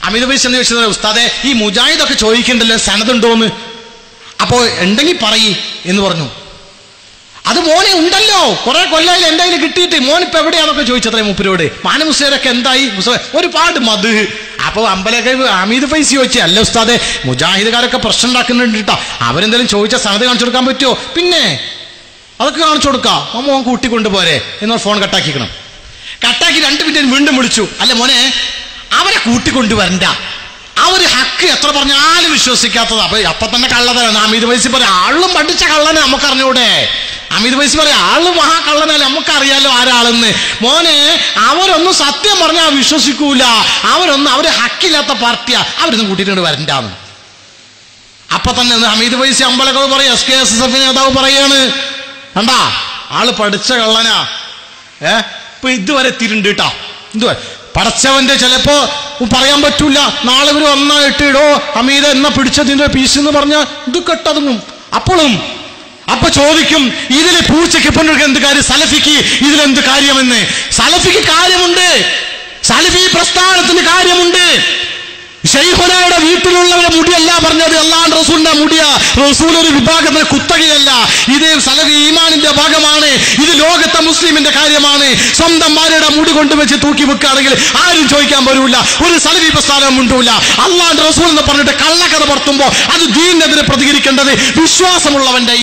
അമിത് പൈസ എന്ന് ചോദിച്ചത് ഉസ്താദെ ഈ മുജാഹിദൊക്കെ ചോദിക്കണ്ടല്ലോ സനതുണ്ടോന്ന് അപ്പോ ഉണ്ടെങ്കിൽ പറയ് എന്ന് പറഞ്ഞു അത് മോനെ ഉണ്ടല്ലോ കുറെ കൊല്ലായി എന്റെ കയ്യിൽ കിട്ടിയിട്ട് മോൻ ഇപ്പൊ എവിടെയാന്നൊക്കെ ചോദിച്ചത്രേ മൂപ്പരോട് മാനമുസ്ലിരൊക്കെ എന്തായി മുസ്ലിം ഒരുപാട് മധു അപ്പൊ അമ്പലൊക്കെ അമീദ് ഫൈസി ചോദിച്ചു അല്ല ഉസ്താദെ മുജാഹിദുകാരൊക്കെ പ്രശ്നം ഉണ്ടാക്കുന്നുണ്ട് കേട്ടോ അവരെന്തെങ്കിലും ചോദിച്ച സനത് കാണിച്ചു കൊടുക്കാൻ പറ്റുമോ പിന്നെ അതൊക്കെ കാണിച്ചു കൊടുക്കാം ആ മോൻ കൂട്ടിക്കൊണ്ടുപോരെ എന്നാൽ ഫോൺ കട്ടാക്കിക്കണം കട്ടാക്കി രണ്ട് മിനിറ്റ് വീണ്ടും വിളിച്ചു അല്ല മോനെ അവരെ കൂട്ടിക്കൊണ്ടുവരണ്ട അവര് ഹക്ക് എത്ര പറഞ്ഞാലും വിശ്വസിക്കാത്തത് അപ്പൊ അപ്പൊ തന്നെ കള്ളതരാണ് അമിത് വയസ്സി പറയാം ആളും പഠിച്ച കള്ളനെ നമുക്ക് അറിഞ്ഞൂടെ അമിത് വയസ്സി പറയാം ആള് മഹാ കള്ളനല്ലേ നമുക്കറിയാലോ ആരാളെന്ന് മോനെ അവരൊന്നും സത്യം പറഞ്ഞാൽ വിശ്വസിക്കൂല അവരൊന്നും അവര് ഹക്കില്ലാത്ത പാർട്ടിയാ അവരൊന്നും കൂട്ടിയിട്ടുണ്ട് വരണ്ടാന്ന് അപ്പൊ തന്നെ ഒന്ന് ഹമീദ് പൈസ അമ്പലക്കവ് പറയും S K S S F നേതാവ് പറയാണ് കണ്ടാ ആള് പഠിച്ച കള്ളനാ ഏ ഇപ്പൊ ഇതുവരെ എത്തിയിട്ടുണ്ട് കേട്ടാ ഇതുവരെ പടച്ചവന്റെ ചിലപ്പോ പറയാൻ പറ്റൂല നാളെ ഇവര് ഒന്നായിട്ട് ഇടോ ഹമീദ എന്ന പിടിച്ചതിന്റെ പീസ് എന്ന് പറഞ്ഞ ഇത് കെട്ടതുങ്ങും അപ്പോഴും അപ്പൊ ചോദിക്കും ഇതില് പൂച്ചയ്ക്ക് പെണ്ണുങ്ങൾക്ക് എന്ത് കാര്യം സലഫിക്ക് ഇതിലെന്ത് കാര്യമെന്ന് സലഫിക്ക് കാര്യമുണ്ട് സലഫി പ്രസ്ഥാനത്തിന് കാര്യമുണ്ട് ഷെയ്ഖുനയുടെ വീട്ടിലുള്ളവരുടെ മുടിയല്ല പറഞ്ഞത് അല്ലാണ്ട് റസൂലിന്റെ മുടിയ റസൂൽ ഒരു വിഭാഗത്തിന് കുത്തകയല്ല ഇത് സലഫി ഈമാനിന്റെ ഭാഗമാണ് ഇത് ലോകത്തെ മുസ്ലിമിന്റെ കാര്യമാണ് സ്വന്തം ഭാര്യയുടെ മുടി കൊണ്ടുവച്ച് തൂക്കി വെക്കുകയാണെങ്കിൽ ആരും ചോദിക്കാൻ വരൂല ഒരു സലഫി പ്രസ്ഥാനം ഉണ്ടൂല അല്ലാണ്ട് റസൂൽ എന്ന് പറഞ്ഞിട്ട് കള്ളക്കഥ പുറത്തുമ്പോ അത് ദീനെതിരെ പ്രതികരിക്കേണ്ടത് വിശ്വാസമുള്ളവന്റെ